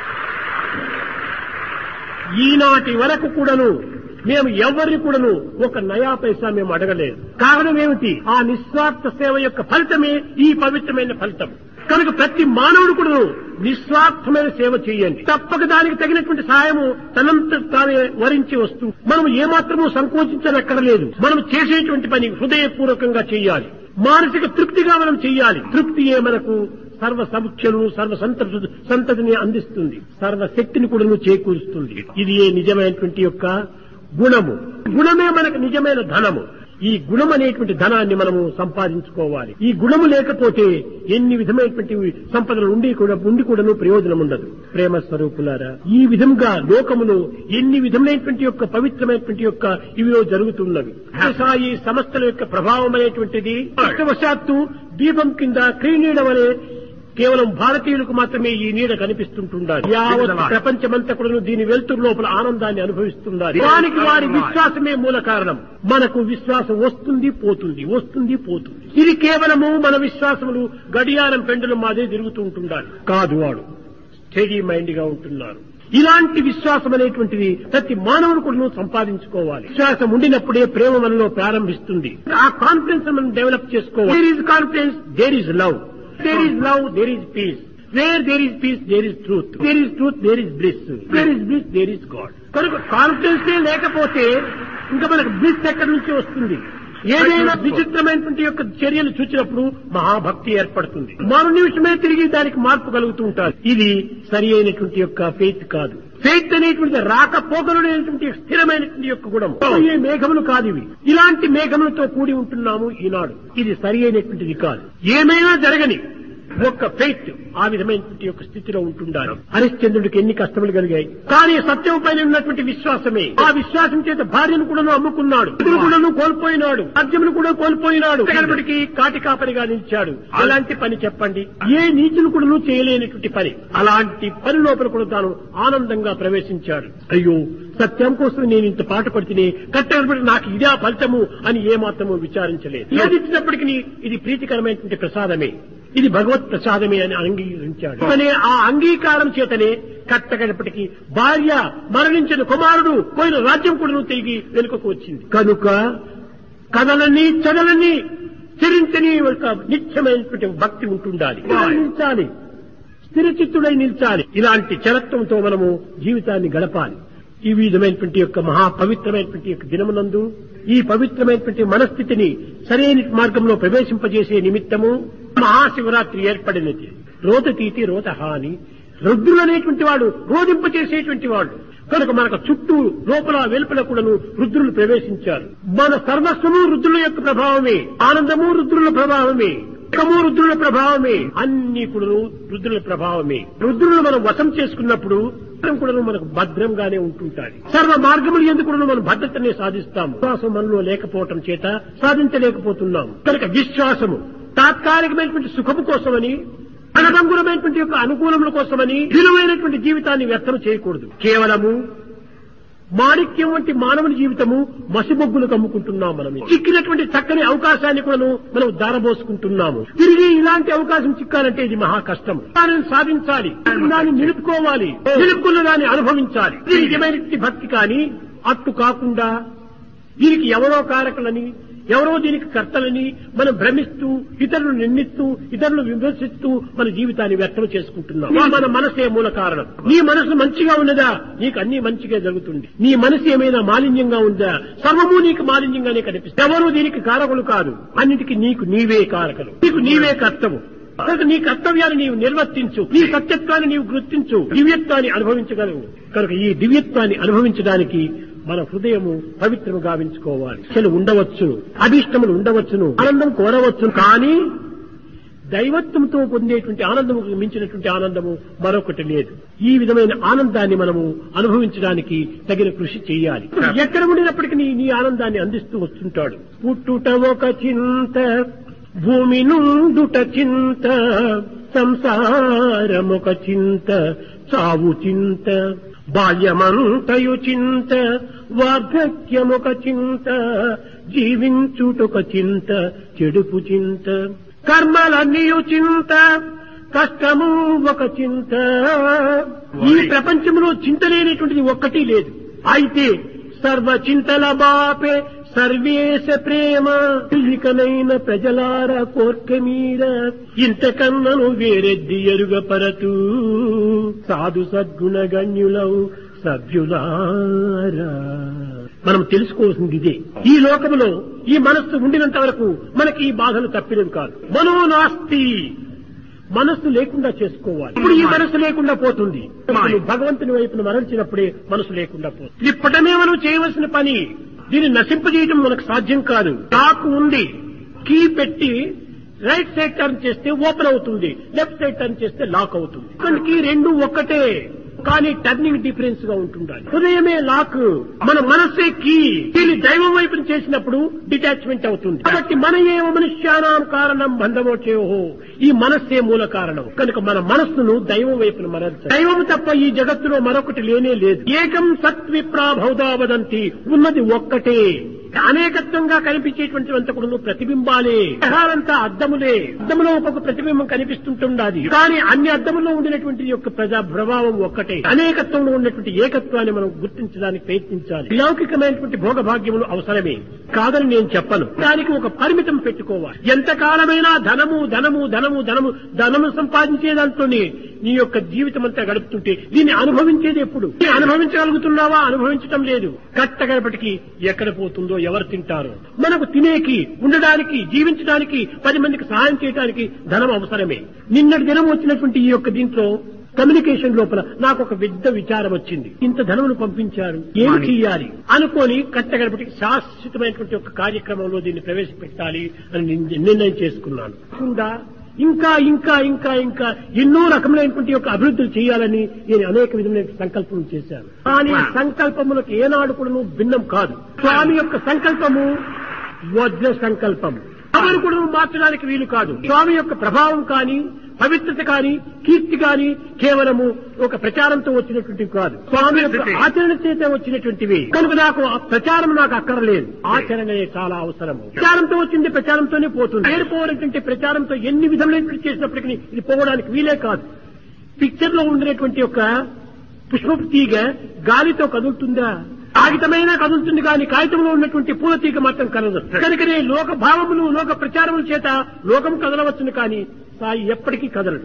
ఈనాటి వరకు కూడాను మేము ఎవరిని కూడాను ఒక నయా పైసా మేము అడగలేదు కారణం ఏమిటి ఆ నిస్వార్థ సేవ యొక్క ఫలితమే ఈ పవిత్రమైన ఫలితం కనుక ప్రతి మానవుడు కూడా నిస్వార్థమైన సేవ చేయండి తప్పక దానికి తగినటువంటి సహాయము తనంత తానే వరించి వస్తూ మనం ఏమాత్రము సంకోచించనక్కడలేదు మనం చేసేటువంటి పని హృదయపూర్వకంగా చేయాలి మానసిక తృప్తిగా మనం చేయాలి తృప్తియే మనకు సర్వ సముఖ్యను సర్వ సంతతి సంతతిని అందిస్తుంది సర్వ శక్తిని కూడా చేకూరుస్తుంది ఇది ఏ నిజమైనటువంటి యొక్క గుణము గుణమే మనకు నిజమైన ధనము ఈ గుణం అనేటువంటి ధనాన్ని మనము సంపాదించుకోవాలి ఈ గుణము లేకపోతే ఎన్ని విధమైనటువంటి సంపదలు ఉండి కూడా ఉండి కూడాను ప్రయోజనం ఉండదు ప్రేమ స్వరూపులారా ఈ విధంగా లోకములో ఎన్ని విధమైనటువంటి యొక్క పవిత్రమైనటువంటి యొక్క ఇవిలో జరుగుతున్నవి సాయి సంస్థల యొక్క ప్రభావం అనేటువంటిది అష్టవశాత్తు దీపం కింద క్రీనీడం అనే కేవలం భారతీయులకు మాత్రమే ఈ నీడ కనిపిస్తుంటుండాలి యావత్ ప్రపంచమంతా కూడా దీని వెలుతురు లోపల ఆనందాన్ని అనుభవిస్తున్నారు దానికి వారి విశ్వాసమే మూల కారణం మనకు విశ్వాసం వస్తుంది పోతుంది వస్తుంది పోతుంది ఇది కేవలము మన విశ్వాసములు గడియారం పెండుల మాదే తిరుగుతూ ఉంటుండాలి కాదు వాడు స్టడీ మైండ్ గా ఉంటున్నారు ఇలాంటి విశ్వాసం అనేటువంటిది ప్రతి మానవుడు కూడా సంపాదించుకోవాలి విశ్వాసం ఉండినప్పుడే ప్రేమ మనలో ప్రారంభిస్తుంది ఆ కాన్ఫిడెన్స్ మనం డెవలప్ చేసుకోవాలి there is confidence there is love there is love there is peace where there is peace there is truth there is truth there is bliss there is bliss there is God కనుక కాన్ఫిడెన్స్ లేకపోతే ఇంకా మనకు బ్లిస్ ఎక్కడి నుంచి వస్తుంది ఏదైనా విచిత్రమైనటువంటి యొక్క చర్యలు చూసినప్పుడు మహాభక్తి ఏర్పడుతుంది మరో నిమిషమే తిరిగి దానికి మార్పు కలుగుతూ ఉంటారు ఇది సరి అయినటువంటి యొక్క ఫెయిత్ కాదు ఫెయిత్ అనేటువంటి రాకపోకలు అనేటువంటి స్థిరమైనటువంటి యొక్క గుణం ఏ మేఘములు కాదు ఇవి ఇలాంటి మేఘములతో కూడి ఉంటున్నాము ఈనాడు ఇది సరి అయినటువంటిది కాదు ఏమైనా జరగని ఒక్క ఫెయిత్ ఆ విధమైనటువంటి యొక్క స్థితిలో ఉంటుండాలి హరిశ్చంద్రుడికి ఎన్ని కష్టములు కలిగాయి కానీ సత్యం పైన ఉన్నటువంటి విశ్వాసమే ఆ విశ్వాసం చేత భార్యను కూడా అమ్ముకున్నాడు ఇతను కూడా కోల్పోయినాడు రాజ్యమును కూడా కోల్పోయినాడు కనబడికి కాటి కాపరిగా నిలిచాడు అలాంటి పని చెప్పండి ఏ నీచులు కూడా చేయలేనటువంటి పని అలాంటి పని లోపల కూడా తాను ఆనందంగా ప్రవేశించాడు అయ్యో సత్యం కోసం నేను ఇంత పాట పడితేనే కట్టబడి నాకు ఇదే ఫలితము అని ఏమాత్రము విచారించలేదు ఏది ఇచ్చినప్పటికీ ఇది ప్రీతికరమైనటువంటి ప్రసాదమే ఇది భగవత్ ప్రసాదమే అని అంగీకరించాడు అనే ఆ అంగీకారం చేతనే కట్టగడపటికి భార్య మరణించిన కుమారుడు పోయిన రాజ్యం కూడా తిరిగి వెనుకకు వచ్చింది కనుక కథలన్నీ చదలని చరించని ఒక నిత్యమైనటువంటి భక్తి ఉంటుండాలి నిల్చాలి స్థిరచిత్తుడై నిల్చాలి ఇలాంటి చరత్వంతో మనము జీవితాన్ని గడపాలి ఈ విధమైనటువంటి యొక్క మహా పవిత్రమైనటువంటి యొక్క దినమునందు ఈ పవిత్రమైనటువంటి మనస్థితిని సరైన మార్గంలో ప్రవేశింపజేసే నిమిత్తము మహాశివరాత్రి ఏర్పడినది రోత తీతి రోత హాని రుద్రులు అనేటువంటి వాడు రోధింపచేసేటువంటి వాడు కనుక మనకు చుట్టూ లోపల వెలుపల కూడాను రుద్రులు ప్రవేశించారు మన సర్వస్వము రుద్రుల యొక్క ప్రభావమే ఆనందము రుద్రుల ప్రభావమే సుఖము రుద్రుల ప్రభావమే అన్ని కూడాను రుద్రుల ప్రభావమే రుద్రులను మనం వశం చేసుకున్నప్పుడు మనం కూడాను మనకు భద్రంగానే ఉంటుంటాయి సర్వ మార్గములు ఎందుకు కూడాను మనం భద్రతనే సాధిస్తాము విశ్వాసం మనలో లేకపోవటం చేత సాధించలేకపోతున్నాం కనుక విశ్వాసము తాత్కాలికమైనటువంటి సుఖము కోసమని అనభంగురమైనటువంటి యొక్క అనుకూలముల కోసమని విలువైనటువంటి జీవితాన్ని వ్యర్థం చేయకూడదు కేవలము మాణిక్యం వంటి మానవుని జీవితము మసిబొగ్గులు కమ్ముకుంటున్నాం మనం చిక్కినటువంటి చక్కని అవకాశాన్ని కూడా మనం దారబోసుకుంటున్నాము తిరిగి ఇలాంటి అవకాశం చిక్కాలంటే ఇది మహా కష్టం దానిని సాధించాలి దాన్ని నిలుపుకోవాలి నిలుపుకున్న దాన్ని అనుభవించాలి ఇది నిజమైనటువంటి భక్తి కానీ అట్టు కాకుండా దీనికి ఎవరో కారకులని ఎవరో దీనికి కర్తలని మనం భ్రమిస్తూ ఇతరులను నిందిస్తూ ఇతరులను విమర్శిస్తూ మన జీవితాన్ని వ్యర్థం చేసుకుంటున్నాం ఇది మన మనసే మూల కారణం నీ మనసు మంచిగా ఉన్నదా నీకు అన్ని మంచిగా జరుగుతుంది నీ మనసు ఏమైనా మాలిన్యంగా ఉందా సర్వము నీకు మాలిన్యంగానే కనిపిస్తుంది ఎవరు దీనికి కారకులు కాదు అన్నిటికీ నీకు నీవే కారకులు నీకు నీవే కర్తవు కనుక నీ కర్తవ్యాన్ని నీవు నిర్వర్తించు నీ సత్యత్వాన్ని నీవు గుర్తించు దివ్యత్వాన్ని అనుభవించగలవు కనుక ఈ దివ్యత్వాన్ని అనుభవించడానికి మన హృదయము పవిత్రము గావించుకోవాలి అసలు ఉండవచ్చు అభిష్టములు ఉండవచ్చును ఆనందం కోరవచ్చును కానీ దైవత్వంతో పొందేటువంటి ఆనందముకు మించినటువంటి ఆనందము మరొకటి లేదు ఈ విధమైన ఆనందాన్ని మనము అనుభవించడానికి తగిన కృషి చేయాలి ఎక్కడ ఉండినప్పటికీ నీ నీ ఆనందాన్ని అందిస్తూ వస్తుంటాడు పుట్టుట ఒక చింత భూమి నుండుట చింత సంసారమొక చింత చావు చింత బాల్యమంతయు చింత వార్ధక్యమొక చింత జీవించుటొక చింత చెడుపు చింత కర్మలన్నీయు చింత కష్టము ఒక చింత ఈ ప్రపంచంలో చింత లేనటువంటిది ఒక్కటి లేదు అయితే సర్వ చింతల బాపే సర్వేశ ప్రేమ ఇకనైన ప్రజలార కోర్క మీర ఇంతకన్నను వేరెద్ది ఎరుగ పరతూ సాధు సద్గుణ గణ్యులవు సభ్యులారా మనం తెలుసుకోవాల్సింది ఇదే ఈ లోకములో ఈ మనస్సు ఉండినంత వరకు మనకి ఈ బాధలు తప్పినవి కాదు మనోనాస్తి మనస్సు లేకుండా చేసుకోవాలి ఇప్పుడు ఈ మనస్సు లేకుండా పోతుంది మనం భగవంతుని వైపున మరల్చినప్పుడే మనసు లేకుండా పోతుంది ఇప్పటమే మనం చేయవలసిన పని దీన్ని నశింపజేయడం మనకు సాధ్యం కాదు లాక్ ఉంది కీ పెట్టి రైట్ సైడ్ టర్న్ చేస్తే ఓపెన్ అవుతుంది లెఫ్ట్ సైడ్ టర్న్ చేస్తే లాక్ అవుతుంది కీ రెండు ఒక్కటే కానీ టర్నింగ్ డిఫరెన్స్ గా ఉంటుండాలి హృదయమే లాక్ మన మనస్సే కీ దీన్ని దైవం వైపు చేసినప్పుడు డిటాచ్మెంట్ అవుతుంది కాబట్టి మన ఏవ మనుష్యానాం కారణం బంధమోచేహో ఈ మనస్సే మూల కారణం కనుక మన మనస్సును దైవం వైపున మరల్చాలి దైవం తప్ప ఈ జగత్తులో మరొకటి లేనే లేదు ఏకం సత్విప్రా బహుదా వదంతి ఉన్నది ఒక్కటే అనేకత్వంగా కనిపించేటువంటి అంతకుడు ప్రతిబింబాలే గ్రహాలంతా అద్దములే అద్దములో ఒక్కొక్క ప్రతిబింబం కనిపిస్తుంటుండాది కానీ అన్ని అద్దములో ఉండినటువంటి యొక్క ప్రజా ప్రభావం ఒక్కటే అనేకత్వంలో ఉన్నటువంటి ఏకత్వాన్ని మనం గుర్తించడానికి ప్రయత్నించాలి లౌకికమైనటువంటి భోగభాగ్యములు అవసరమే కాదని నేను చెప్పను దానికి ఒక పరిమితం పెట్టుకోవాలి ఎంత కాలమైనా ధనము ధనము ధనము ధనము ధనము సంపాదించే దాంట్లోనే నీ యొక్క జీవితం అంతా గడుపుతుంటే దీన్ని అనుభవించేది ఎప్పుడు దీన్ని అనుభవించగలుగుతున్నావా అనుభవించటం లేదు కట్టగడపటికి ఎక్కడ పోతుందో ఎవరు తింటారో మనకు తినేకి ఉండడానికి జీవించడానికి పది మందికి సహాయం చేయడానికి ధనం అవసరమే నిన్నటి దినం వచ్చినటువంటి ఈ యొక్క దీంట్లో కమ్యూనికేషన్ లోపల నాకు ఒక పెద్ద విచారం వచ్చింది ఇంత ధనమును పంపించారు ఏమి చేయాలి అనుకొని కట్టగడపటికి శాశ్వతమైనటువంటి ఒక కార్యక్రమంలో దీన్ని ప్రవేశపెట్టాలి అని నేను నిర్ణయం చేసుకున్నాను కాకుండా ఇంకా ఇంకా ఇంకా ఇంకా ఎన్నో రకములైనటువంటి యొక్క అభివృద్ధులు చేయాలని నేను అనేక విధమైన సంకల్పం చేశాను కానీ సంకల్పములకు ఏనాడు కూడా భిన్నం కాదు స్వామి యొక్క సంకల్పము వజ్ర సంకల్పం ఎవరు కూడా మార్చడానికి వీలు కాదు స్వామి యొక్క ప్రభావం కానీ పవిత్రత కానీ కీర్తి కానీ కేవలము ఒక ప్రచారంతో వచ్చినటువంటివి కాదు స్వామి యొక్క ఆచరణ చేత వచ్చినటువంటివి కనుక నాకు ఆ ప్రచారం నాకు అక్కర్లేదు ఆచరణే చాలా అవసరము ప్రచారంతో వచ్చింది ప్రచారంతోనే పోతుంది పేరుకోవాలంటే ప్రచారంతో ఎన్ని విధములైనటువంటి చేసినప్పటికీ ఇది పోవడానికి వీలే కాదు పిక్చర్ లో ఉండినటువంటి ఒక పుష్పపు తీగ గాలితో కదులుతుందా కాగితమైనా కదులుతుంది కానీ కాగితంలో ఉన్నటువంటి పూలతీక మాత్రం కదలదు కనుకనే లోక భావములు లోక ప్రచారముల చేత లోకం కదలవచ్చును కానీ సాయి ఎప్పటికీ కదలడు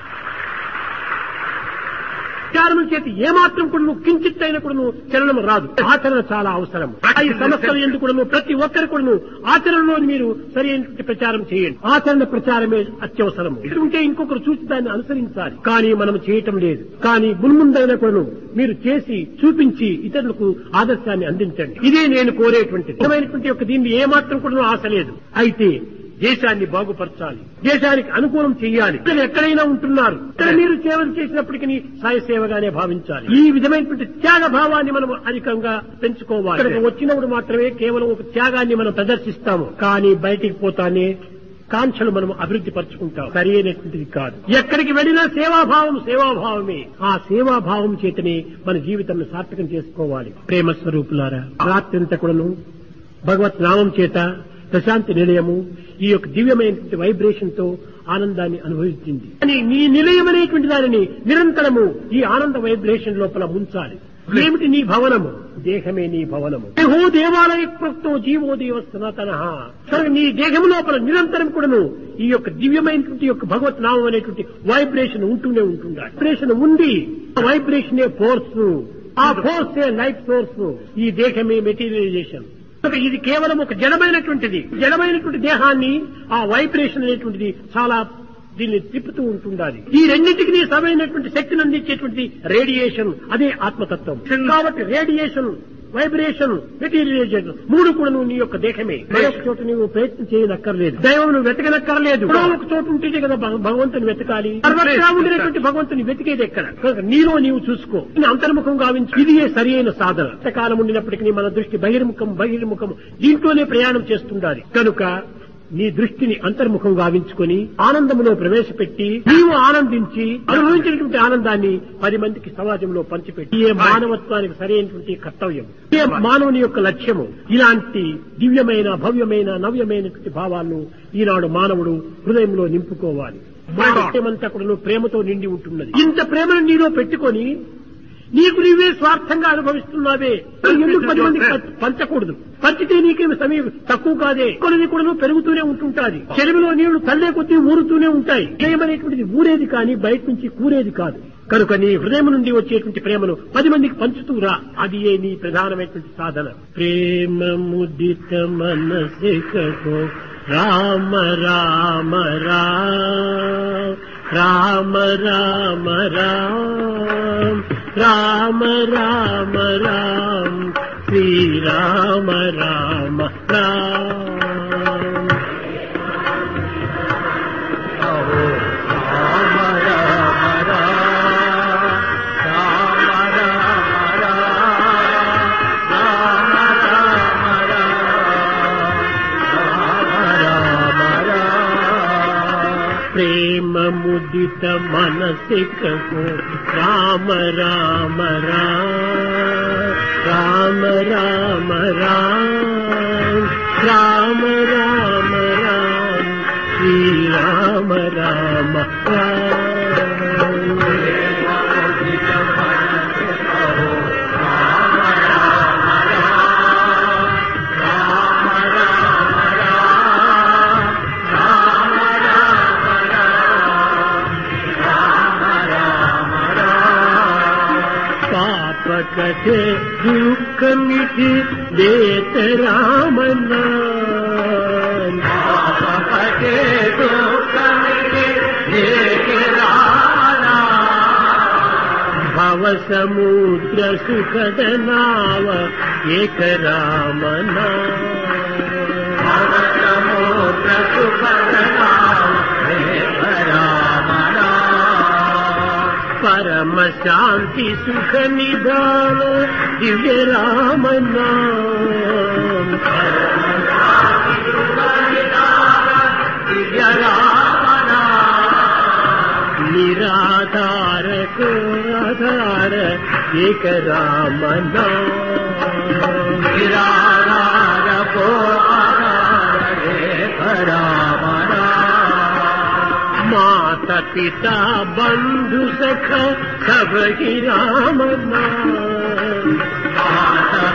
ప్రచారముల చేతి ఏమాత్రం కూడా నువ్వు కించిత్ అయినా కూడా నువ్వు చలనం రాదు ఆచరణ చాలా అవసరం ఈ సమస్యలు ఎందుకు కూడా ప్రతి ఒక్కరు కూడా ఆచరణలో మీరు సరైనటువంటి ప్రచారం చేయండి ఆచరణ ప్రచారమే అత్యవసరం ఉంటే ఇంకొకరు చూసి దాన్ని అనుసరించాలి కానీ మనం చేయటం లేదు కానీ మున్ముందైనా కూడా మీరు చేసి చూపించి ఇతరులకు ఆదర్శాన్ని అందించండి ఇదే నేను కోరేటువంటిది నిజమైనటువంటి యొక్క దీన్ని ఏమాత్రం కూడా ఆశ లేదు అయితే దేశాన్ని బాగుపరచాలి దేశానికి అనుకూలం చేయాలి ఇక్కడ ఎక్కడైనా ఉంటున్నారు ఇక్కడ మీరు సేవలు చేసినప్పటికీ సాయ సేవగానే భావించాలి ఈ విధమైనటువంటి త్యాగ భావాన్ని మనం అధికంగా పెంచుకోవాలి ఇక్కడికి వచ్చినప్పుడు మాత్రమే కేవలం ఒక త్యాగాన్ని మనం ప్రదర్శిస్తాము కానీ బయటికి పోతానే కాంక్షలు మనం అభివృద్ధి పరుచుకుంటాం సరి అయినటువంటిది కాదు ఎక్కడికి వెళ్ళినా సేవాభావం సేవాభావమే ఆ సేవాభావం చేతనే మన జీవితం సార్థకం చేసుకోవాలి ప్రేమ స్వరూపులారా రాత్రి కూడాను భగవత్ నామం చేత ప్రశాంతి నిలయము ఈ యొక్క దివ్యమైనటువంటి వైబ్రేషన్ తో ఆనందాన్ని అనుభవించింది కానీ నీ నిలయం అనేటువంటి దానిని నిరంతరము ఈ ఆనంద వైబ్రేషన్ లోపల ముంచాలి ఏమిటి నీ భవనము దేహమే నీ భవనము దేహో దేవాలయ ప్రోక్తో జీవో దేవ సనాతన సరే నీ దేహం లోపల నిరంతరం కూడాను ఈ యొక్క దివ్యమైనటువంటి యొక్క భగవత్ నామం అనేటువంటి వైబ్రేషన్ ఉంటూనే ఉంటుంది వైబ్రేషన్ ఉంది ఆ వైబ్రేషనే ఫోర్స్ ఆ ఫోర్స్ లైఫ్ సోర్స్ ఈ దేహమే మెటీరియలైజేషన్ కనుక ఇది కేవలం ఒక జడమైనటువంటిది జడమైనటువంటి దేహాన్ని ఆ వైబ్రేషన్ అనేటువంటిది చాలా దీన్ని తిప్పుతూ ఉంటుండాలి ఈ రెండింటికి సరైనటువంటి శక్తిని అందించేటువంటి రేడియేషన్ అదే ఆత్మతత్వం కాబట్టి రేడియేషన్ వైబ్రేషన్ మెటీరియలైజేషన్ మూడు కూడా నువ్వు నీ యొక్క దేహమే మరొక చోట నువ్వు ప్రయత్నం చేయనక్కర్లేదు దైవం నువ్వు వెతకనక్కర్లేదు ఎక్కడో ఒక చోట ఉంటేనే కదా భగ- భగవంతుని వెతకాలి సర్వత్రా ఉండినటువంటి భగవంతుని వెతికేది ఎక్కడ కనుక నీలో నీవు చూసుకో నీ అంతర్ముఖం గావించు ఇది సరి అయిన సాధన ఎంతకాలం ఉండినప్పటికీ మన దృష్టి బహిర్ముఖం బహిర్ముఖం దీంట్లోనే ప్రయాణం చేస్తుండాలి కనుక నీ దృష్టిని అంతర్ముఖం గావించుకొని ఆనందములో ప్రవేశపెట్టి నీవు ఆనందించి అనుభవించినటువంటి ఆనందాన్ని పది మందికి సమాజంలో పంచిపెట్టి ఏ మానవత్వానికి సరైనటువంటి కర్తవ్యం ఏ మానవుని యొక్క లక్ష్యము ఇలాంటి దివ్యమైన భవ్యమైన నవ్యమైనటువంటి భావాలను ఈనాడు మానవుడు హృదయంలో నింపుకోవాలి మానవత్యమంతా కూడా ప్రేమతో నిండి ఉంటున్నది ఇంత ప్రేమను నీలో పెట్టుకొని నీకు నీవే స్వార్థంగా అనుభవిస్తున్నావే మరి ఎందుకు పది మందికి ప- పంచకూడదు పంచితే నీకేమి సమయం తక్కువ కాదే కొన్ని కూడా పెరుగుతూనే ఉంటుంటాది చెరువులో నీళ్లు తల్లే కొద్దీ ఊరుతూనే ఉంటాయి ప్రేమ అనేటువంటిది ఊరేది కానీ బయట నుంచి కూరేది కాదు కనుక నీ హృదయం నుండి వచ్చేటువంటి ప్రేమను పది మందికి పంచుతూరా అది ఏ నీ ప్రధానమైనటువంటి సాధన ప్రేమ ముదిత మనసికో రామ రామ రామ రామ రామ రామ రామ రామ రామ శ్రీ రామ రామ రామ ప్రేమ ముదిత మనసికకు రామ రామ రామ రామ రామ రామ రామ రామ శ్రీ రామ రామ రామ పాప కథే దుఃఖమిటి దేత రామన్న భవ సముద్ర సుఖద నావ ఏక రామన సముద్ర సుఖద పరమ శాంతి సుఖ నిదాన దివ్య రామన దివ్య రామన నిరాధార కో ఆధార ఏక రామన నిరాధార కో ఆధార ఏక రామన मात पिता बंधु सख सब ही राम नाम माता